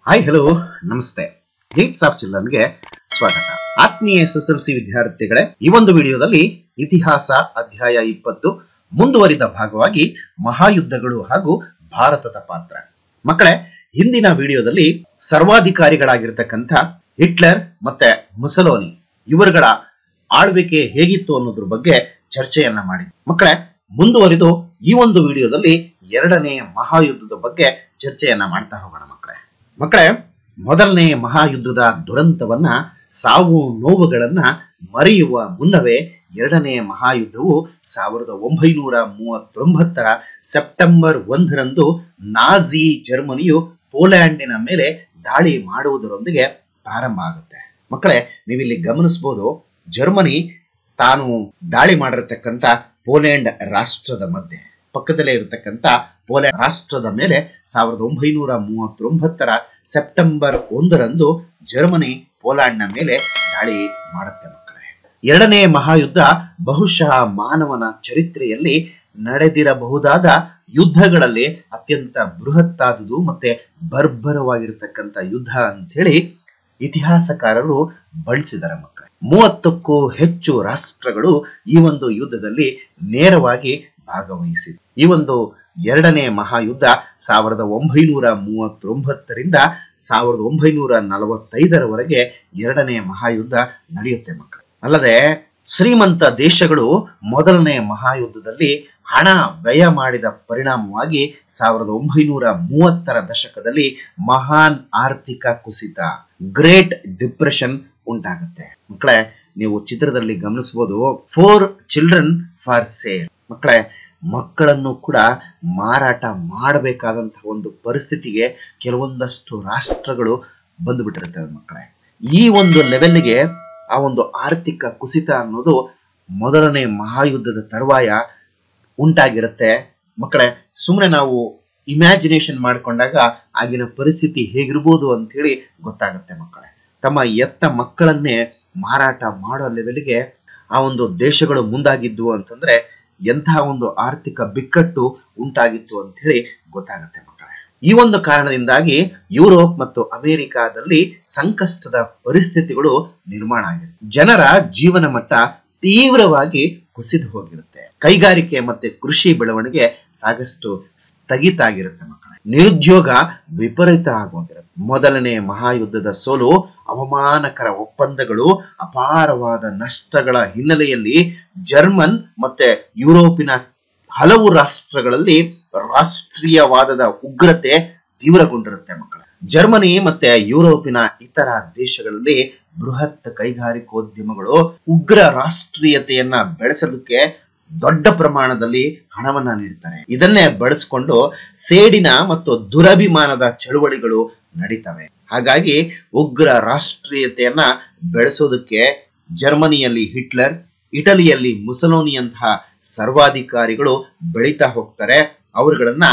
hi hello ನಮಸ್ತೆ gates of ಚಿಲ್ಡ್ರನ್ಗೆ ಸ್ವಾಗತ ಆತ್ಮೀಯ ಎಸ್ ಎಸ್ ಎಲ್ ಸಿ ವಿದ್ಯಾರ್ಥಿಗಳೇ ಈ ಒಂದು ವಿಡಿಯೋದಲ್ಲಿ ಇತಿಹಾಸ ಅಧ್ಯಾಯ ಇಪ್ಪತ್ತು ಮುಂದುವರಿದ ಭಾಗವಾಗಿ ಮಹಾಯುದ್ಧಗಳು ಹಾಗೂ ಭಾರತದ ಪಾತ್ರ ಮಕ್ಕಳೇ ಹಿಂದಿನ ವಿಡಿಯೋದಲ್ಲಿ ಸರ್ವಾಧಿಕಾರಿಗಳಾಗಿರ್ತಕ್ಕಂಥ ಹಿಟ್ಲರ್ ಮತ್ತೆ ಮುಸಲೋನಿ ಇವರುಗಳ ಆಳ್ವಿಕೆ ಹೇಗಿತ್ತು ಅನ್ನೋದ್ರ ಬಗ್ಗೆ ಚರ್ಚೆಯನ್ನ ಮಾಡಿ ಮಕ್ಕಳೇ ಮುಂದುವರಿದು ಈ ಒಂದು ವಿಡಿಯೋದಲ್ಲಿ ಎರಡನೇ ಮಹಾಯುದ್ಧದ ಬಗ್ಗೆ ಚರ್ಚೆಯನ್ನ ಮಾಡ್ತಾ ಹೋಗೋಣ ಮಕ್ಕಳೇ ಮಕ್ಕಳೇ ಮೊದಲನೇ ಮಹಾಯುದ್ಧದ ದುರಂತವನ್ನ ಸಾವು ನೋವುಗಳನ್ನ ಮರೆಯುವ ಮುನ್ನವೇ ಎರಡನೇ ಮಹಾಯುದ್ಧವು ಸಾವಿರದ ಒಂಬೈನೂರ ಮೂವತ್ತೊಂಬತ್ತರ ಸೆಪ್ಟೆಂಬರ್ ಒಂದರಂದು ನಾಜಿ ಜರ್ಮನಿಯು ಪೋಲ್ಯಾಂಡಿನ ಮೇಲೆ ದಾಳಿ ಮಾಡುವುದರೊಂದಿಗೆ ಪ್ರಾರಂಭ ಆಗುತ್ತೆ ಮಕ್ಕಳೇ ನೀವಿಲ್ಲಿ ಗಮನಿಸಬಹುದು ಜರ್ಮನಿ ತಾನು ದಾಳಿ ಮಾಡಿರ್ತಕ್ಕಂಥ ಪೋಲೆಂಡ್ ರಾಷ್ಟ್ರದ ಮಧ್ಯೆ ಪಕ್ಕದಲ್ಲೇ ಇರತಕ್ಕಂಥ ಪೋಲೆಂಡ್ ರಾಷ್ಟ್ರದ ಮೇಲೆ ಸಾವಿರದ ಒಂಬೈನೂರ ಮೂವತ್ತೊಂಬತ್ತರ ಸೆಪ್ಟೆಂಬರ್ ಒಂದರಂದು ಜರ್ಮನಿ ಪೋಲ್ಯಾಂಡ್ನ ಮೇಲೆ ದಾಳಿ ಮಾಡುತ್ತೆ ಮಕ್ಕಳೇ ಎರಡನೇ ಮಹಾಯುದ್ಧ ಬಹುಶಃ ಮಾನವನ ಚರಿತ್ರೆಯಲ್ಲಿ ನಡೆದಿರಬಹುದಾದ ಯುದ್ಧಗಳಲ್ಲಿ ಅತ್ಯಂತ ಬೃಹತ್ತಾದುದು ಮತ್ತೆ ಬರ್ಬರವಾಗಿರ್ತಕ್ಕಂಥ ಯುದ್ಧ ಅಂತೇಳಿ ಇತಿಹಾಸಕಾರರು ಬಳಿಸಿದ್ದಾರೆ ಮಕ್ಕಳೇ ಮೂವತ್ತಕ್ಕೂ ಹೆಚ್ಚು ರಾಷ್ಟ್ರಗಳು ಈ ಒಂದು ಯುದ್ಧದಲ್ಲಿ ನೇರವಾಗಿ ಭಾಗವಹಿಸಿದೆ ಈ ಒಂದು ಎರಡನೇ ಮಹಾಯುದ್ಧ ಸಾವಿರದ ಒಂಬೈನೂರ ಮೂವತ್ತೊಂಬತ್ತರಿಂದ ಸಾವಿರದ ಒಂಬೈನೂರ ನಲವತ್ತೈದರವರೆಗೆ ಎರಡನೇ ಮಹಾಯುದ್ಧ ನಡೆಯುತ್ತೆ ಮಕ್ಕಳು ಅಲ್ಲದೆ ಶ್ರೀಮಂತ ದೇಶಗಳು ಮೊದಲನೇ ಮಹಾಯುದ್ಧದಲ್ಲಿ ಹಣ ವ್ಯಯ ಮಾಡಿದ ಪರಿಣಾಮವಾಗಿ ಸಾವಿರದ ಒಂಬೈನೂರ ಮೂವತ್ತರ ದಶಕದಲ್ಲಿ ಮಹಾನ್ ಆರ್ಥಿಕ ಕುಸಿತ ಗ್ರೇಟ್ ಡಿಪ್ರೆಷನ್ ಉಂಟಾಗುತ್ತೆ ಮಕ್ಕಳೇ ನೀವು ಚಿತ್ರದಲ್ಲಿ ಗಮನಿಸಬಹುದು ಫೋರ್ ಚಿಲ್ಡ್ರನ್ ಫಾರ್ ಸೇಲ್ ಮಕ್ಕಳೇ ಮಕ್ಕಳನ್ನು ಕೂಡ ಮಾರಾಟ ಮಾಡಬೇಕಾದಂತಹ ಒಂದು ಪರಿಸ್ಥಿತಿಗೆ ಕೆಲವೊಂದಷ್ಟು ರಾಷ್ಟ್ರಗಳು ಬಂದುಬಿಟ್ಟಿರ್ತವೆ ಮಕ್ಕಳೇ ಈ ಒಂದು ಲೆವೆಲ್ಗೆ ಆ ಒಂದು ಆರ್ಥಿಕ ಕುಸಿತ ಅನ್ನೋದು ಮೊದಲನೇ ಮಹಾಯುದ್ಧದ ತರುವಾಯ ಉಂಟಾಗಿರುತ್ತೆ ಮಕ್ಕಳೇ ಸುಮ್ಮನೆ ನಾವು ಇಮ್ಯಾಜಿನೇಷನ್ ಮಾಡಿಕೊಂಡಾಗ ಆಗಿನ ಪರಿಸ್ಥಿತಿ ಹೇಗಿರ್ಬೋದು ಅಂತ ಹೇಳಿ ಗೊತ್ತಾಗುತ್ತೆ ಮಕ್ಕಳೇ ತಮ್ಮ ಎತ್ತ ಮಕ್ಕಳನ್ನೇ ಮಾರಾಟ ಮಾಡೋ ಲೆವೆಲ್ಗೆ ಆ ಒಂದು ದೇಶಗಳು ಮುಂದಾಗಿದ್ವು ಅಂತಂದ್ರೆ ಎಂತಹ ಒಂದು ಆರ್ಥಿಕ ಬಿಕ್ಕಟ್ಟು ಉಂಟಾಗಿತ್ತು ಅಂತ ಹೇಳಿ ಗೊತ್ತಾಗುತ್ತೆ ಮಕ್ಕಳೇ ಈ ಒಂದು ಕಾರಣದಿಂದಾಗಿ ಯುರೋಪ್ ಮತ್ತು ಅಮೆರಿಕಾದಲ್ಲಿ ಸಂಕಷ್ಟದ ಪರಿಸ್ಥಿತಿಗಳು ನಿರ್ಮಾಣ ಆಗಿದೆ ಜನರ ಜೀವನ ಮಟ್ಟ ತೀವ್ರವಾಗಿ ಕುಸಿದು ಹೋಗಿರುತ್ತೆ ಕೈಗಾರಿಕೆ ಮತ್ತೆ ಕೃಷಿ ಬೆಳವಣಿಗೆ ಸಾಕಷ್ಟು ಸ್ಥಗಿತ ಆಗಿರುತ್ತೆ ಮಕ್ಕಳೇ ನಿರುದ್ಯೋಗ ವಿಪರೀತ ಆಗೋಗಿರುತ್ತೆ ಮೊದಲನೇ ಮಹಾಯುದ್ಧದ ಸೋಲು ಅವಮಾನಕರ ಒಪ್ಪಂದಗಳು ಅಪಾರವಾದ ನಷ್ಟಗಳ ಹಿನ್ನೆಲೆಯಲ್ಲಿ ಜರ್ಮನ್ ಮತ್ತೆ ಯುರೋಪಿನ ಹಲವು ರಾಷ್ಟ್ರಗಳಲ್ಲಿ ರಾಷ್ಟ್ರೀಯವಾದದ ಉಗ್ರತೆ ತೀವ್ರಗೊಂಡಿರುತ್ತೆ ಮಕ್ಕಳ ಜರ್ಮನಿ ಮತ್ತೆ ಯುರೋಪಿನ ಇತರ ದೇಶಗಳಲ್ಲಿ ಬೃಹತ್ ಕೈಗಾರಿಕೋದ್ಯಮಗಳು ಉಗ್ರ ರಾಷ್ಟ್ರೀಯತೆಯನ್ನ ಬೆಳೆಸೋದಕ್ಕೆ ದೊಡ್ಡ ಪ್ರಮಾಣದಲ್ಲಿ ಹಣವನ್ನ ನೀಡ್ತಾರೆ ಇದನ್ನೇ ಬಳಸಿಕೊಂಡು ಸೇಡಿನ ಮತ್ತು ದುರಭಿಮಾನದ ಚಳುವಳಿಗಳು ನಡೀತವೆ ಹಾಗಾಗಿ ಉಗ್ರ ರಾಷ್ಟ್ರೀಯತೆಯನ್ನ ಬೆಳೆಸೋದಕ್ಕೆ ಜರ್ಮನಿಯಲ್ಲಿ ಹಿಟ್ಲರ್ ಇಟಲಿಯಲ್ಲಿ ಮುಸಲೋನಿಯಂತಹ ಸರ್ವಾಧಿಕಾರಿಗಳು ಬೆಳೀತಾ ಹೋಗ್ತಾರೆ ಅವರುಗಳನ್ನ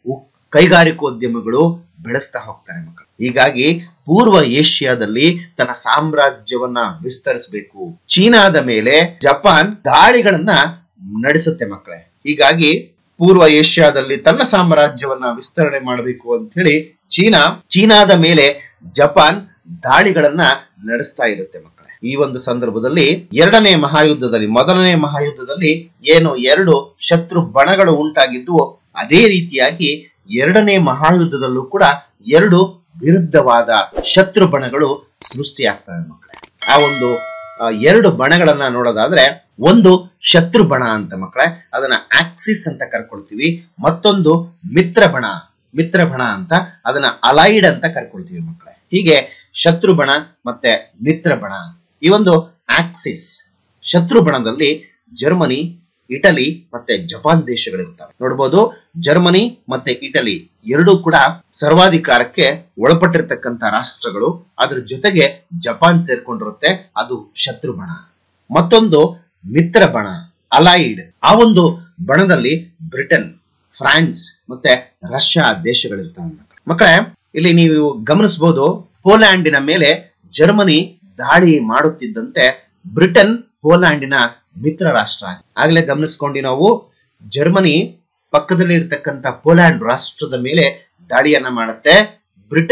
ಕೈಗಾರಿಕೋದ್ಯಮಗಳು ಬೆಳೆಸ್ತಾ ಹೋಗ್ತಾರೆ ಮಕ್ಕಳು ಹೀಗಾಗಿ ಪೂರ್ವ ಏಷ್ಯಾದಲ್ಲಿ ತನ್ನ ಸಾಮ್ರಾಜ್ಯವನ್ನ ವಿಸ್ತರಿಸಬೇಕು ಚೀನಾದ ಮೇಲೆ ಜಪಾನ್ ದಾಳಿಗಳನ್ನ ನಡೆಸುತ್ತೆ ಮಕ್ಕಳೇ ಹೀಗಾಗಿ ಪೂರ್ವ ಏಷ್ಯಾದಲ್ಲಿ ತನ್ನ ಸಾಮ್ರಾಜ್ಯವನ್ನ ವಿಸ್ತರಣೆ ಮಾಡಬೇಕು ಅಂತ ಹೇಳಿ ಚೀನಾ ಚೀನಾದ ಮೇಲೆ ಜಪಾನ್ ದಾಳಿಗಳನ್ನ ನಡೆಸ್ತಾ ಇರುತ್ತೆ ಮಕ್ಕಳೇ ಈ ಒಂದು ಸಂದರ್ಭದಲ್ಲಿ ಎರಡನೇ ಮಹಾಯುದ್ಧದಲ್ಲಿ ಮೊದಲನೇ ಮಹಾಯುದ್ಧದಲ್ಲಿ ಏನು ಎರಡು ಶತ್ರು ಬಣಗಳು ಉಂಟಾಗಿದ್ವು ಅದೇ ರೀತಿಯಾಗಿ ಎರಡನೇ ಮಹಾಯುದ್ಧದಲ್ಲೂ ಕೂಡ ಎರಡು ವಿರುದ್ಧವಾದ ಶತ್ರು ಬಣಗಳು ಸೃಷ್ಟಿಯಾಗ್ತವೆ ಮಕ್ಕಳೇ ಆ ಒಂದು ಎರಡು ಬಣಗಳನ್ನ ನೋಡೋದಾದ್ರೆ ಒಂದು ಶತ್ರು ಬಣ ಅಂತ ಮಕ್ಕಳೇ ಅದನ್ನ ಆಕ್ಸಿಸ್ ಅಂತ ಕರ್ಕೊಳ್ತೀವಿ ಮತ್ತೊಂದು ಮಿತ್ರ ಬಣ ಮಿತ್ರ ಬಣ ಅಂತ ಅದನ್ನ ಅಲೈಡ್ ಅಂತ ಕರ್ಕೊಳ್ತೀವಿ ಮಕ್ಕಳೇ ಹೀಗೆ ಶತ್ರು ಬಣ ಮತ್ತೆ ಮಿತ್ರ ಬಣ ಈ ಒಂದು ಆಕ್ಸಿಸ್ ಶತ್ರು ಬಣದಲ್ಲಿ ಜರ್ಮನಿ ಇಟಲಿ ಮತ್ತೆ ಜಪಾನ್ ದೇಶಗಳಿರ್ತವೆ ನೋಡಬಹುದು ಜರ್ಮನಿ ಮತ್ತೆ ಇಟಲಿ ಎರಡೂ ಕೂಡ ಸರ್ವಾಧಿಕಾರಕ್ಕೆ ಒಳಪಟ್ಟಿರ್ತಕ್ಕಂಥ ರಾಷ್ಟ್ರಗಳು ಅದ್ರ ಜೊತೆಗೆ ಜಪಾನ್ ಸೇರ್ಕೊಂಡಿರುತ್ತೆ ಅದು ಶತ್ರು ಬಣ ಮತ್ತೊಂದು ಮಿತ್ರ ಬಣ ಅಲೈಡ್ ಆ ಒಂದು ಬಣದಲ್ಲಿ ಬ್ರಿಟನ್ ಫ್ರಾನ್ಸ್ ಮತ್ತೆ ರಷ್ಯಾ ದೇಶಗಳಿರ್ತವೆ ಮಕ್ಕಳೇ ಇಲ್ಲಿ ನೀವು ಗಮನಿಸಬಹುದು ಪೋಲ್ಯಾಂಡಿನ ಮೇಲೆ ಜರ್ಮನಿ ದಾಳಿ ಮಾಡುತ್ತಿದ್ದಂತೆ ಬ್ರಿಟನ್ ಪೋಲ್ಯಾಂಡಿನ ಮಿತ್ರ ರಾಷ್ಟ್ರ ಆಗ್ಲೇ ಗಮನಿಸ್ಕೊಂಡು ನಾವು ಜರ್ಮನಿ ಪಕ್ಕದಲ್ಲಿ ಇರ್ತಕ್ಕಂಥ ಪೋಲ್ಯಾಂಡ್ ರಾಷ್ಟ್ರದ ಮೇಲೆ ದಾಳಿಯನ್ನ ಮಾಡುತ್ತೆ ಬ್ರಿಟನ್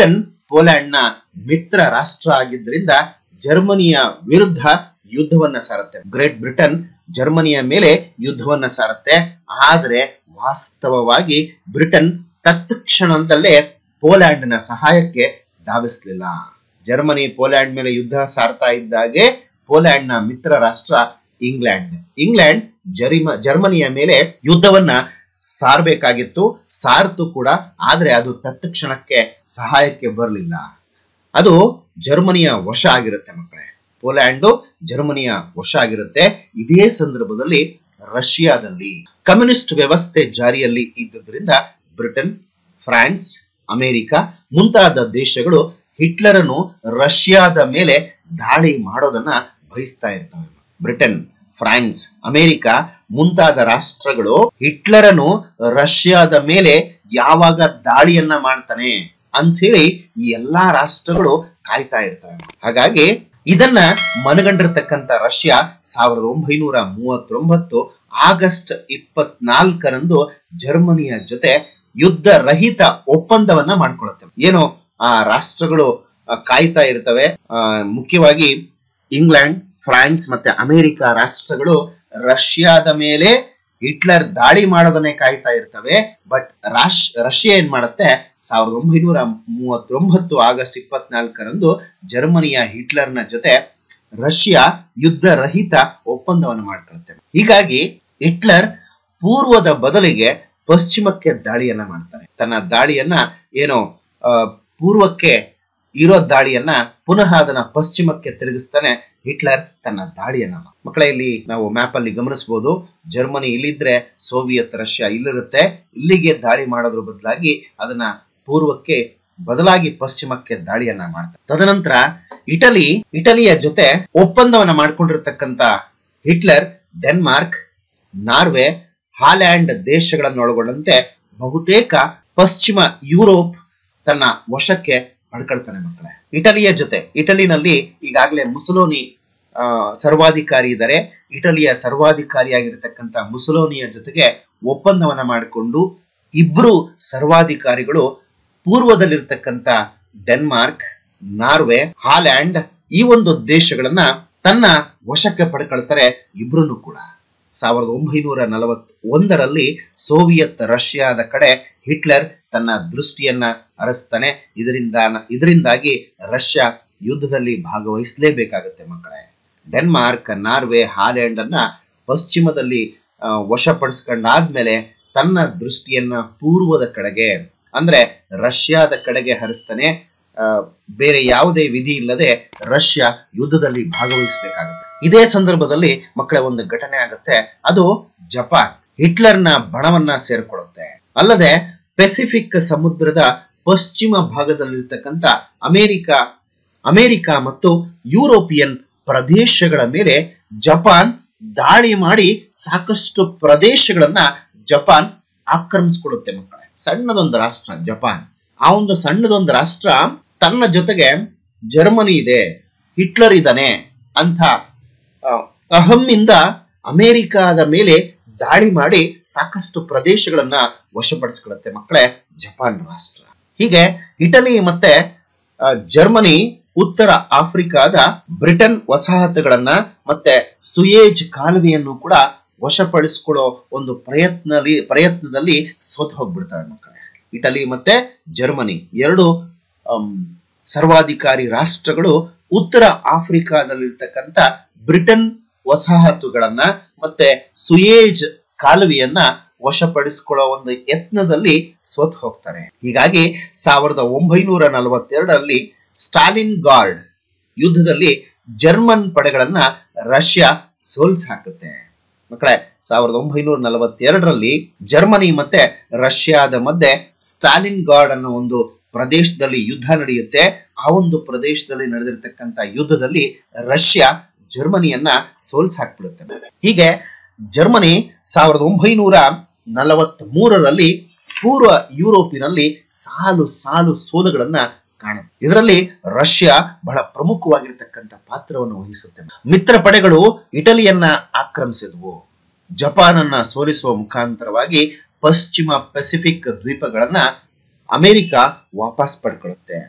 ಪೋಲ್ಯಾಂಡ್ನ ಮಿತ್ರ ರಾಷ್ಟ್ರ ಆಗಿದ್ದರಿಂದ ಜರ್ಮನಿಯ ವಿರುದ್ಧ ಯುದ್ಧವನ್ನ ಸಾರುತ್ತೆ ಗ್ರೇಟ್ ಬ್ರಿಟನ್ ಜರ್ಮನಿಯ ಮೇಲೆ ಯುದ್ಧವನ್ನ ಸಾರುತ್ತೆ ಆದರೆ ವಾಸ್ತವವಾಗಿ ಬ್ರಿಟನ್ ತತ್ಕ್ಷಣದಲ್ಲೇ ಪೋಲ್ಯಾಂಡ್ನ ಸಹಾಯಕ್ಕೆ ಧಾವಿಸಲಿಲ್ಲ ಜರ್ಮನಿ ಪೋಲ್ಯಾಂಡ್ ಮೇಲೆ ಯುದ್ಧ ಸಾರ್ತಾ ಇದ್ದಾಗೆ ಪೋಲ್ಯಾಂಡ್ನ ಮಿತ್ರ ರಾಷ್ಟ್ರ ಇಂಗ್ಲೆಂಡ್ ಇಂಗ್ಲೆಂಡ್ ಜರಿಮ ಜರ್ಮನಿಯ ಮೇಲೆ ಯುದ್ಧವನ್ನ ಸಾರ್ಬೇಕಾಗಿತ್ತು ಸಾರ್ತು ಕೂಡ ಆದ್ರೆ ಅದು ತತ್ಕ್ಷಣಕ್ಕೆ ಸಹಾಯಕ್ಕೆ ಬರಲಿಲ್ಲ ಅದು ಜರ್ಮನಿಯ ವಶ ಆಗಿರುತ್ತೆ ಮಕ್ಕಳೇ ಪೋಲ್ಯಾಂಡು ಜರ್ಮನಿಯ ವಶ ಆಗಿರುತ್ತೆ ಇದೇ ಸಂದರ್ಭದಲ್ಲಿ ರಷ್ಯಾದಲ್ಲಿ ಕಮ್ಯುನಿಸ್ಟ್ ವ್ಯವಸ್ಥೆ ಜಾರಿಯಲ್ಲಿ ಇದ್ದುದರಿಂದ ಬ್ರಿಟನ್ ಫ್ರಾನ್ಸ್ ಅಮೆರಿಕ ಮುಂತಾದ ದೇಶಗಳು ಹಿಟ್ಲರನು ರಷ್ಯಾದ ಮೇಲೆ ದಾಳಿ ಮಾಡೋದನ್ನ ಬಯಸ್ತಾ ಇರ್ತವೆ ಬ್ರಿಟನ್ ಫ್ರಾನ್ಸ್ ಅಮೆರಿಕ ಮುಂತಾದ ರಾಷ್ಟ್ರಗಳು ಹಿಟ್ಲರನು ರಷ್ಯಾದ ಮೇಲೆ ಯಾವಾಗ ದಾಳಿಯನ್ನ ಮಾಡ್ತಾನೆ ಅಂಥೇಳಿ ಈ ಎಲ್ಲಾ ರಾಷ್ಟ್ರಗಳು ಕಾಯ್ತಾ ಇರ್ತವೆ ಹಾಗಾಗಿ ಇದನ್ನ ಮನಗಂಡಿರ್ತಕ್ಕಂಥ ರಷ್ಯಾ ಸಾವಿರದ ಒಂಬೈನೂರ ಮೂವತ್ತೊಂಬತ್ತು ಆಗಸ್ಟ್ ಇಪ್ಪತ್ನಾಲ್ಕರಂದು ಜರ್ಮನಿಯ ಜೊತೆ ಯುದ್ಧ ರಹಿತ ಒಪ್ಪಂದವನ್ನ ಮಾಡ್ಕೊಳ್ಳುತ್ತೆ ಏನು ಆ ರಾಷ್ಟ್ರಗಳು ಆ, ಕಾಯ್ತಾ ಇರ್ತವೆ ಆ, ಮುಖ್ಯವಾಗಿ ಇಂಗ್ಲೆಂಡ್ ಫ್ರಾನ್ಸ್ ಮತ್ತೆ ಅಮೆರಿಕ ರಾಷ್ಟ್ರಗಳು ರಷ್ಯಾದ ಮೇಲೆ ಹಿಟ್ಲರ್ ದಾಳಿ ಮಾಡೋದನ್ನೇ ಕಾಯ್ತಾ ಇರ್ತವೆ ಬಟ್ ರಾಶ್ ರಷ್ಯಾ ಏನ್ ಮಾಡುತ್ತೆ ಸಾವಿರದ ಒಂಬೈನೂರ ಮೂವತ್ತೊಂಬತ್ತು ಆಗಸ್ಟ್ ಇಪ್ಪತ್ನಾಲ್ಕರಂದು ಜರ್ಮನಿಯ ಹಿಟ್ಲರ್ನ ಜೊತೆ ರಷ್ಯಾ ಯುದ್ಧ ರಹಿತ ಒಪ್ಪಂದವನ್ನು ಮಾಡ್ಕೊಳುತ್ತೆ ಹೀಗಾಗಿ ಹಿಟ್ಲರ್ ಪೂರ್ವದ ಬದಲಿಗೆ ಪಶ್ಚಿಮಕ್ಕೆ ದಾಳಿಯನ್ನ ಮಾಡ್ತಾನೆ ತನ್ನ ದಾಳಿಯನ್ನ ಏನು ಆ, ಪೂರ್ವಕ್ಕೆ ಇರೋ ದಾಳಿಯನ್ನ ಪುನಃ ಅದನ್ನ ಪಶ್ಚಿಮಕ್ಕೆ ತಿರುಗಿಸ್ತಾನೆ ಹಿಟ್ಲರ್ ತನ್ನ ದಾಳಿಯನ್ನ ಮಕ್ಕಳ ಇಲ್ಲಿ ನಾವು ಮ್ಯಾಪ್ ಅಲ್ಲಿ ಗಮನಿಸಬಹುದು ಜರ್ಮನಿ ಇಲ್ಲಿದ್ರೆ ಸೋವಿಯತ್ ರಷ್ಯಾ ಇಲ್ಲಿರುತ್ತೆ ಇಲ್ಲಿಗೆ ದಾಳಿ ಮಾಡೋದ್ರ ಬದಲಾಗಿ ಅದನ್ನ ಪೂರ್ವಕ್ಕೆ ಬದಲಾಗಿ ಪಶ್ಚಿಮಕ್ಕೆ ದಾಳಿಯನ್ನ ಮಾಡ್ತಾರೆ ತದನಂತರ ಇಟಲಿ ಇಟಲಿಯ ಜೊತೆ ಒಪ್ಪಂದವನ್ನ ಮಾಡ್ಕೊಂಡಿರ್ತಕ್ಕಂತ ಹಿಟ್ಲರ್ ಡೆನ್ಮಾರ್ಕ್ ನಾರ್ವೆ ಹಾಲ್ಯಾಂಡ್ ದೇಶಗಳನ್ನೊಳಗೊಂಡಂತೆ ಬಹುತೇಕ ಪಶ್ಚಿಮ ಯುರೋಪ್ ತನ್ನ ವಶಕ್ಕೆ ಪಡ್ಕೊಳ್ತಾನೆ ಮಕ್ಕಳೇ ಇಟಲಿಯ ಜೊತೆ ಇಟಲಿನಲ್ಲಿ ಈಗಾಗಲೇ ಮುಸಲೋನಿ ಆ, ಸರ್ವಾಧಿಕಾರಿ ಇದ್ದಾರೆ ಇಟಲಿಯ ಸರ್ವಾಧಿಕಾರಿಯಾಗಿರ್ತಕ್ಕಂಥ ಮುಸಲೋನಿಯ ಜೊತೆಗೆ ಒಪ್ಪಂದವನ್ನ ಮಾಡಿಕೊಂಡು ಇಬ್ರು ಸರ್ವಾಧಿಕಾರಿಗಳು ಪೂರ್ವದಲ್ಲಿರ್ತಕ್ಕಂಥ ಡೆನ್ಮಾರ್ಕ್ ನಾರ್ವೆ ಹಾಲ್ಯಾಂಡ್ ಈ ಒಂದು ದೇಶಗಳನ್ನ ತನ್ನ ವಶಕ್ಕೆ ಪಡ್ಕೊಳ್ತಾರೆ ಇಬ್ರು ಕೂಡ ಸಾವಿರದ ಒಂಬೈನೂರ ನಲವತ್ ಒಂದರಲ್ಲಿ ಸೋವಿಯತ್ ರಷ್ಯಾದ ಕಡೆ ಹಿಟ್ಲರ್ ತನ್ನ ದೃಷ್ಟಿಯನ್ನ ಹರಿಸ್ತಾನೆ ಇದರಿಂದ ಇದರಿಂದಾಗಿ ರಷ್ಯಾ ಯುದ್ಧದಲ್ಲಿ ಭಾಗವಹಿಸಲೇಬೇಕಾಗುತ್ತೆ ಮಕ್ಕಳೇ ಡೆನ್ಮಾರ್ಕ್ ನಾರ್ವೆ ಹಾಲೆಂಡ್ ಅನ್ನ ಪಶ್ಚಿಮದಲ್ಲಿ ಆ, ವಶಪಡಿಸ್ಕೊಂಡಾದ್ಮೇಲೆ ತನ್ನ ದೃಷ್ಟಿಯನ್ನ ಪೂರ್ವದ ಕಡೆಗೆ ಅಂದ್ರೆ ರಷ್ಯಾದ ಕಡೆಗೆ ಹರಿಸ್ತಾನೆ ಆ, ಬೇರೆ ಯಾವುದೇ ವಿಧಿ ಇಲ್ಲದೆ ರಷ್ಯಾ ಯುದ್ಧದಲ್ಲಿ ಭಾಗವಹಿಸಬೇಕಾಗುತ್ತೆ ಇದೇ ಸಂದರ್ಭದಲ್ಲಿ ಮಕ್ಕಳ ಒಂದು ಘಟನೆ ಆಗುತ್ತೆ ಅದು ಜಪಾನ್ ಹಿಟ್ಲರ್ನ ಬಣವನ್ನ ಸೇರ್ಕೊಳ್ಳುತ್ತೆ ಅಲ್ಲದೆ ಪೆಸಿಫಿಕ್ ಸಮುದ್ರದ ಪಶ್ಚಿಮ ಭಾಗದಲ್ಲಿರ್ತಕ್ಕಂಥ ಅಮೆರಿಕ ಅಮೆರಿಕ ಮತ್ತು ಯುರೋಪಿಯನ್ ಪ್ರದೇಶಗಳ ಮೇಲೆ ಜಪಾನ್ ದಾಳಿ ಮಾಡಿ ಸಾಕಷ್ಟು ಪ್ರದೇಶಗಳನ್ನ ಜಪಾನ್ ಆಕ್ರಮಿಸ್ಕೊಳ್ಳುತ್ತೆ ಮಕ್ಕಳೇ ಸಣ್ಣದೊಂದು ರಾಷ್ಟ್ರ ಜಪಾನ್ ಆ ಒಂದು ಸಣ್ಣದೊಂದು ರಾಷ್ಟ್ರ ತನ್ನ ಜೊತೆಗೆ ಜರ್ಮನಿ ಇದೆ ಹಿಟ್ಲರ್ ಇದ್ದಾನೆ ಅಂತ ಆ, ಅಹಂನಿಂದ ಅಮೆರಿಕಾದ ಮೇಲೆ ದಾಳಿ ಮಾಡಿ ಸಾಕಷ್ಟು ಪ್ರದೇಶಗಳನ್ನ ವಶಪಡಿಸ್ಕೊಳ್ಳುತ್ತೆ ಮಕ್ಕಳೇ ಜಪಾನ್ ರಾಷ್ಟ್ರ ಹೀಗೆ ಇಟಲಿ ಮತ್ತೆ ಆ, ಜರ್ಮನಿ ಉತ್ತರ ಆಫ್ರಿಕಾದ ಬ್ರಿಟನ್ ವಸಾಹತುಗಳನ್ನ ಮತ್ತೆ ಸುಯೇಜ್ ಕಾಲುವೆಯನ್ನು ಕೂಡ ವಶಪಡಿಸಿಕೊಳ್ಳೋ ಒಂದು ಪ್ರಯತ್ನದಲ್ಲಿ ಪ್ರಯತ್ನದಲ್ಲಿ ಸೋತು ಹೋಗ್ಬಿಡ್ತವೆ ಮಕ್ಕಳೇ ಇಟಲಿ ಮತ್ತೆ ಜರ್ಮನಿ ಎರಡು ಆಮ್, ಸರ್ವಾಧಿಕಾರಿ ರಾಷ್ಟ್ರಗಳು ಉತ್ತರ ಆಫ್ರಿಕಾದಲ್ಲಿರ್ತಕ್ಕಂಥ ಬ್ರಿಟನ್ ವಸಾಹತುಗಳನ್ನ ಮತ್ತೆ ಸುಯೇಜ್ ಕಾಲುವೆಯನ್ನ ವಶಪಡಿಸಿಕೊಳ್ಳೋ ಒಂದು ಯತ್ನದಲ್ಲಿ ಸೋತ್ ಹೋಗ್ತಾರೆ ಹೀಗಾಗಿ ಸಾವಿರದ ಒಂಬೈನೂರ ನಲವತ್ತೆರಡರಲ್ಲಿ ಸ್ಟಾಲಿನ್ ಗಾರ್ಡ್ ಯುದ್ಧದಲ್ಲಿ ಜರ್ಮನ್ ಪಡೆಗಳನ್ನ ರಷ್ಯಾ ಸೋಲ್ಸ್ ಹಾಕುತ್ತೆ ಮಕ್ಕಳೇ ಸಾವಿರದ ಒಂಬೈನೂರ ನಲವತ್ತೆರಡರಲ್ಲಿ ಜರ್ಮನಿ ಮತ್ತೆ ರಷ್ಯಾದ ಮಧ್ಯೆ ಸ್ಟಾಲಿನ್ ಗಾರ್ಡ್ ಅನ್ನೋ ಒಂದು ಪ್ರದೇಶದಲ್ಲಿ ಯುದ್ಧ ನಡೆಯುತ್ತೆ ಆ ಒಂದು ಪ್ರದೇಶದಲ್ಲಿ ನಡೆದಿರ್ತಕ್ಕಂಥ ಯುದ್ಧದಲ್ಲಿ ರಷ್ಯಾ ಜರ್ಮನಿಯನ್ನ ಸೋಲ್ಸ್ ಹಾಕ್ಬಿಡುತ್ತೆ ಹೀಗೆ ಜರ್ಮನಿ ಸಾವಿರದ ಒಂಬೈನೂರ ನಲವತ್ತ್ ಮೂರರಲ್ಲಿ ಪೂರ್ವ ಯುರೋಪಿನಲ್ಲಿ ಸಾಲು ಸಾಲು ಸೋಲುಗಳನ್ನ ಕಾಣುತ್ತೆ ಇದರಲ್ಲಿ ರಷ್ಯಾ ಬಹಳ ಪ್ರಮುಖವಾಗಿರ್ತಕ್ಕಂಥ ಪಾತ್ರವನ್ನು ವಹಿಸುತ್ತೆ ಮಿತ್ರ ಪಡೆಗಳು ಇಟಲಿಯನ್ನ ಆಕ್ರಮಿಸಿದ್ವು ಜಪಾನ್ ಅನ್ನ ಸೋಲಿಸುವ ಮುಖಾಂತರವಾಗಿ ಪಶ್ಚಿಮ ಪೆಸಿಫಿಕ್ ದ್ವೀಪಗಳನ್ನ ಅಮೆರಿಕ ವಾಪಸ್ ಪಡ್ಕೊಳ್ಳುತ್ತೆ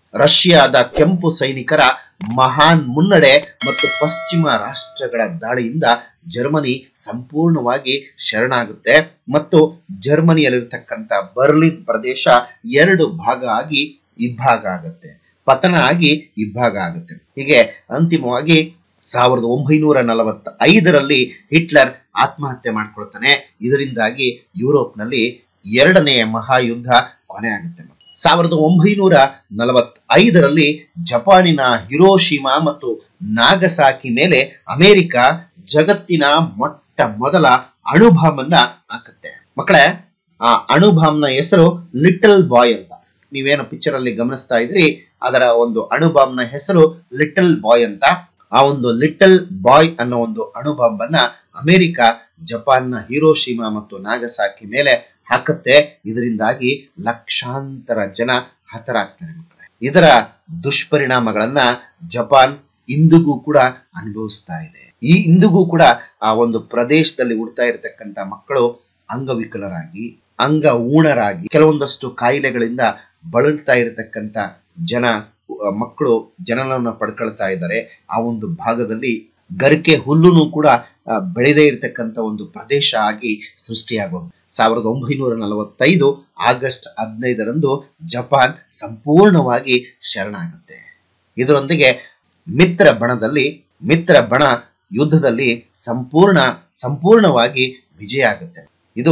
ರಷ್ಯಾದ ಕೆಂಪು ಸೈನಿಕರ ಮಹಾನ್ ಮುನ್ನಡೆ ಮತ್ತು ಪಶ್ಚಿಮ ರಾಷ್ಟ್ರಗಳ ದಾಳಿಯಿಂದ ಜರ್ಮನಿ ಸಂಪೂರ್ಣವಾಗಿ ಶರಣಾಗುತ್ತೆ ಮತ್ತು ಜರ್ಮನಿಯಲ್ಲಿರ್ತಕ್ಕಂಥ ಬರ್ಲಿನ್ ಪ್ರದೇಶ ಎರಡು ಭಾಗ ಆಗಿ ಇಬ್ಬಾಗ ಆಗುತ್ತೆ ಪತನ ಆಗಿ ಇಬ್ಬಾಗ ಆಗುತ್ತೆ ಹೀಗೆ ಅಂತಿಮವಾಗಿ ಸಾವಿರದ ಒಂಬೈನೂರ ನಲವತ್ತ ಐದರಲ್ಲಿ ಹಿಟ್ಲರ್ ಆತ್ಮಹತ್ಯೆ ಮಾಡ್ಕೊಳ್ತಾನೆ ಇದರಿಂದಾಗಿ ಯುರೋಪ್ನಲ್ಲಿ ಎರಡನೆಯ ಮಹಾಯುದ್ಧ ಕೊನೆ ಆಗುತ್ತೆ ಸಾವಿರದ ಒಂಬೈನೂರ ನಲವತ್ತೈದರಲ್ಲಿ ಜಪಾನಿನ ಹಿರೋಶಿಮಾ ಮತ್ತು ನಾಗಸಾಕಿ ಮೇಲೆ ಅಮೆರಿಕ ಜಗತ್ತಿನ ಮೊಟ್ಟ ಮೊದಲ ಅಣುಬಾಂಬ್ ಅನ್ನ ಹಾಕುತ್ತೆ ಮಕ್ಕಳೇ ಆ ಅಣುಬಾಂಬ್ನ ಹೆಸರು ಲಿಟಲ್ ಬಾಯ್ ಅಂತ ನೀವೇನು ಪಿಕ್ಚರ್ ಅಲ್ಲಿ ಗಮನಿಸ್ತಾ ಇದ್ರಿ ಅದರ ಒಂದು ಅಣುಬಾಂಬ್ನ ಹೆಸರು ಲಿಟಲ್ ಬಾಯ್ ಅಂತ ಆ ಒಂದು ಲಿಟಲ್ ಬಾಯ್ ಅನ್ನೋ ಒಂದು ಅಣುಬಾಂಬ್ ಅನ್ನ ಅಮೆರಿಕ ಜಪಾನ್ನ ಹಿರೋಶಿಮಾ ಮತ್ತು ನಾಗಸಾಕಿ ಮೇಲೆ ಹಾಕುತ್ತೆ ಇದರಿಂದಾಗಿ ಲಕ್ಷಾಂತರ ಜನ ಹತರಾಗ್ತಾರೆ ಮಕ್ಕಳೇ ಇದರ ದುಷ್ಪರಿಣಾಮಗಳನ್ನ ಜಪಾನ್ ಇಂದಿಗೂ ಕೂಡ ಅನುಭವಿಸ್ತಾ ಇದೆ ಈ ಇಂದಿಗೂ ಕೂಡ ಆ ಒಂದು ಪ್ರದೇಶದಲ್ಲಿ ಹುಡ್ತಾ ಇರತಕ್ಕಂತ ಮಕ್ಕಳು ಅಂಗವಿಕಲರಾಗಿ ಅಂಗ ಊಣರಾಗಿ ಕೆಲವೊಂದಷ್ಟು ಕಾಯಿಲೆಗಳಿಂದ ಬಳಲ್ತಾ ಇರತಕ್ಕಂತ ಜನ ಮಕ್ಕಳು ಜನನವನ್ನು ಪಡ್ಕೊಳ್ತಾ ಇದ್ದಾರೆ ಆ ಒಂದು ಭಾಗದಲ್ಲಿ ಗರಿಕೆ ಹುಲ್ಲುನು ಕೂಡ ಬೆಳೆದೇ ಇರತಕ್ಕಂತ ಒಂದು ಪ್ರದೇಶ ಆಗಿ ಸೃಷ್ಟಿಯಾಗೋದು ಸಾವಿರದ ಒಂಬೈನೂರ ನಲವತ್ತೈದು ಆಗಸ್ಟ್ ಹದಿನೈದರಂದು ಜಪಾನ್ ಸಂಪೂರ್ಣವಾಗಿ ಶರಣಾಗುತ್ತೆ ಇದರೊಂದಿಗೆ ಮಿತ್ರ ಬಣದಲ್ಲಿ ಮಿತ್ರ ಬಣ ಯುದ್ಧದಲ್ಲಿ ಸಂಪೂರ್ಣ ಸಂಪೂರ್ಣವಾಗಿ ವಿಜಯ ಆಗುತ್ತೆ ಇದು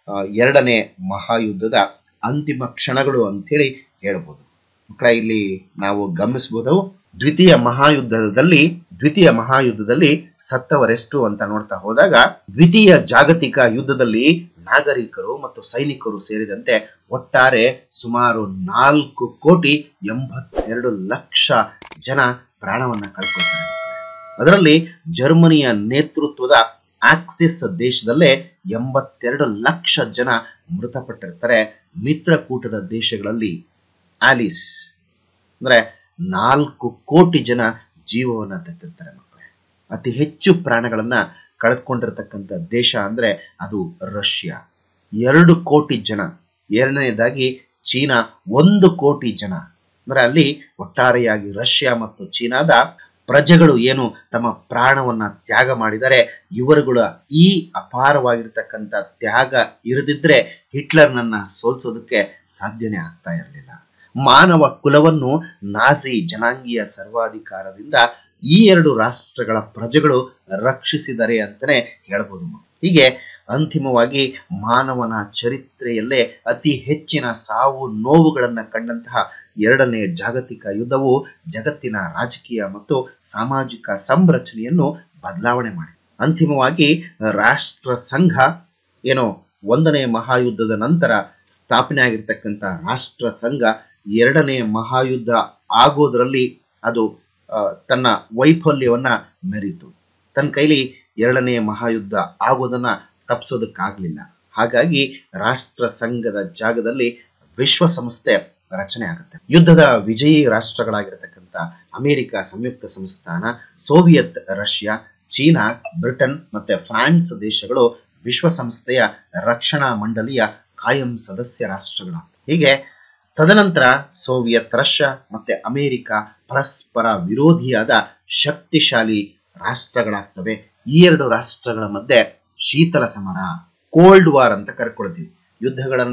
ಎರಡನೇ ಮಹಾಯುದ್ಧದ ಅಂತಿಮ ಕ್ಷಣಗಳು ಅಂತೇಳಿ ಹೇಳ್ಬೋದು ಮಕ್ಕಳ ಇಲ್ಲಿ ನಾವು ಗಮನಿಸಬಹುದು ದ್ವಿತೀಯ ಮಹಾಯುದ್ಧದಲ್ಲಿ ದ್ವಿತೀಯ ಮಹಾಯುದ್ಧದಲ್ಲಿ ಸತ್ತವರೆಷ್ಟು ಅಂತ ನೋಡ್ತಾ ಹೋದಾಗ ದ್ವಿತೀಯ ಜಾಗತಿಕ ಯುದ್ಧದಲ್ಲಿ ನಾಗರಿಕರು ಮತ್ತು ಸೈನಿಕರು ಸೇರಿದಂತೆ ಒಟ್ಟಾರೆ ಸುಮಾರು ನಾಲ್ಕು ಕೋಟಿ ಎಂಬತ್ತೆರಡು ಲಕ್ಷ ಜನ ಪ್ರಾಣವನ್ನ ಕಳ್ಕೊಳ್ತಾರೆ ಅದರಲ್ಲಿ ಜರ್ಮನಿಯ ನೇತೃತ್ವದ ಆಕ್ಸಿಸ್ ದೇಶದಲ್ಲೇ ಎಂಬತ್ತೆರಡು ಲಕ್ಷ ಜನ ಮೃತಪಟ್ಟಿರ್ತಾರೆ ಮಿತ್ರಕೂಟದ ದೇಶಗಳಲ್ಲಿ ಆಲಿಸ್ ಅಂದ್ರೆ ನಾಲ್ಕು ಕೋಟಿ ಜನ ಜೀವವನ್ನ ತೆತ್ತಿರ್ತಾರೆ ಮಕ್ಕಳೇ ಅತಿ ಹೆಚ್ಚು ಪ್ರಾಣಗಳನ್ನ ಕಳೆದುಕೊಂಡಿರ್ತಕ್ಕಂಥ ದೇಶ ಅಂದ್ರೆ ಅದು ರಷ್ಯಾ ಎರಡು ಕೋಟಿ ಜನ ಎರಡನೇದಾಗಿ ಚೀನಾ ಒಂದು ಕೋಟಿ ಜನ ಅಂದ್ರೆ ಅಲ್ಲಿ ಒಟ್ಟಾರೆಯಾಗಿ ರಷ್ಯಾ ಮತ್ತು ಚೀನಾದ ಪ್ರಜೆಗಳು ಏನು ತಮ್ಮ ಪ್ರಾಣವನ್ನ ತ್ಯಾಗ ಮಾಡಿದರೆ ಇವರುಗಳ ಈ ಅಪಾರವಾಗಿರ್ತಕ್ಕಂಥ ತ್ಯಾಗ ಇರದಿದ್ರೆ ಹಿಟ್ಲರ್ನನ್ನ ಸೋಲ್ಸೋದಕ್ಕೆ ಸಾಧ್ಯನೇ ಆಗ್ತಾ ಇರಲಿಲ್ಲ ಮಾನವ ಕುಲವನ್ನು ನಾಜಿ ಜನಾಂಗೀಯ ಸರ್ವಾಧಿಕಾರದಿಂದ ಈ ಎರಡು ರಾಷ್ಟ್ರಗಳ ಪ್ರಜೆಗಳು ರಕ್ಷಿಸಿದರೆ ಅಂತಾನೆ ಹೇಳ್ಬೋದು ಹೀಗೆ ಅಂತಿಮವಾಗಿ ಮಾನವನ ಚರಿತ್ರೆಯಲ್ಲೇ ಅತಿ ಹೆಚ್ಚಿನ ಸಾವು ನೋವುಗಳನ್ನ ಕಂಡಂತಹ ಎರಡನೇ ಜಾಗತಿಕ ಯುದ್ಧವು ಜಗತ್ತಿನ ರಾಜಕೀಯ ಮತ್ತು ಸಾಮಾಜಿಕ ಸಂರಚನೆಯನ್ನು ಬದಲಾವಣೆ ಮಾಡಿದೆ ಅಂತಿಮವಾಗಿ ರಾಷ್ಟ್ರ ಸಂಘ ಏನೋ ಒಂದನೇ ಮಹಾಯುದ್ಧದ ನಂತರ ಸ್ಥಾಪನೆ ಆಗಿರ್ತಕ್ಕಂಥ ರಾಷ್ಟ್ರ ಸಂಘ ಎರಡನೇ ಮಹಾಯುದ್ಧ ಆಗೋದ್ರಲ್ಲಿ ಅದು ತನ್ನ ವೈಫಲ್ಯವನ್ನ ಮೆರೀತು ತನ್ನ ಕೈಲಿ ಎರಡನೇ ಮಹಾಯುದ್ಧ ಆಗೋದನ್ನ ತಪ್ಪಿಸೋದಕ್ಕಾಗಲಿಲ್ಲ ಹಾಗಾಗಿ ರಾಷ್ಟ್ರ ಸಂಘದ ಜಾಗದಲ್ಲಿ ವಿಶ್ವಸಂಸ್ಥೆ ರಚನೆ ಆಗುತ್ತೆ ಯುದ್ಧದ ವಿಜಯಿ ರಾಷ್ಟ್ರಗಳಾಗಿರತಕ್ಕಂಥ ಅಮೆರಿಕ ಸಂಯುಕ್ತ ಸಂಸ್ಥಾನ ಸೋವಿಯತ್ ರಷ್ಯಾ ಚೀನಾ ಬ್ರಿಟನ್ ಮತ್ತೆ ಫ್ರಾನ್ಸ್ ದೇಶಗಳು ವಿಶ್ವಸಂಸ್ಥೆಯ ರಕ್ಷಣಾ ಮಂಡಳಿಯ ಕಾಯಂ ಸದಸ್ಯ ರಾಷ್ಟ್ರಗಳ ಹೀಗೆ ತದನಂತರ ಸೋವಿಯತ್ ರಷ್ಯಾ ಮತ್ತೆ ಅಮೆರಿಕ ಪರಸ್ಪರ ವಿರೋಧಿಯಾದ ಶಕ್ತಿಶಾಲಿ ರಾಷ್ಟ್ರಗಳಾಗ್ತವೆ ಈ ಎರಡು ರಾಷ್ಟ್ರಗಳ ಮಧ್ಯೆ ಶೀತಲ ಸಮರ ಕೋಲ್ಡ್ ವಾರ್ ಅಂತ ಕರ್ಕೊಳ್ತೀವಿ ಯುದ್ಧಗಳನ್ನ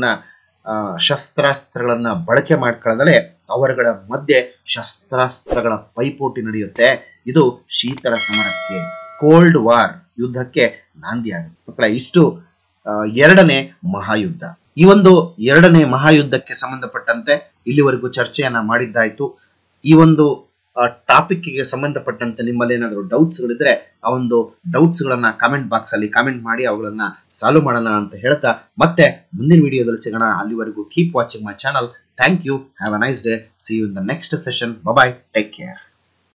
ಶಸ್ತ್ರಾಸ್ತ್ರಗಳನ್ನ ಬಳಕೆ ಮಾಡ್ಕೊಳ್ಳದಲೆ ಅವರುಗಳ ಮಧ್ಯೆ ಶಸ್ತ್ರಾಸ್ತ್ರಗಳ ಪೈಪೋಟಿ ನಡೆಯುತ್ತೆ ಇದು ಶೀತಲ ಸಮರಕ್ಕೆ ಕೋಲ್ಡ್ ವಾರ್ ಯುದ್ಧಕ್ಕೆ ನಾಂದಿಯಾಗುತ್ತೆ ಮಕ್ಕಳ ಇಷ್ಟು ಎರಡನೇ ಮಹಾಯುದ್ಧ ಈ ಒಂದು ಎರಡನೇ ಮಹಾಯುದ್ಧಕ್ಕೆ ಸಂಬಂಧಪಟ್ಟಂತೆ ಇಲ್ಲಿವರೆಗೂ ಚರ್ಚೆಯನ್ನ ಮಾಡಿದ್ದಾಯ್ತು ಈ ಒಂದು ಟಾಪಿಕ್ಗೆ ಸಂಬಂಧಪಟ್ಟಂತೆ ನಿಮ್ಮಲ್ಲಿ ಏನಾದರೂ ಡೌಟ್ಸ್ಗಳಿದ್ರೆ ಆ ಒಂದು ಡೌಟ್ಸ್ಗಳನ್ನ ಕಾಮೆಂಟ್ ಬಾಕ್ಸ್ ಅಲ್ಲಿ ಕಾಮೆಂಟ್ ಮಾಡಿ ಅವುಗಳನ್ನ ಸಾಲ್ವ್ ಮಾಡೋಣ ಅಂತ ಹೇಳ್ತಾ ಮತ್ತೆ ಮುಂದಿನ ವಿಡಿಯೋದಲ್ಲಿ ಸಿಗೋಣ ಅಲ್ಲಿವರೆಗೂ keep watching my channel thank you have a nice day see you in the next session bye take care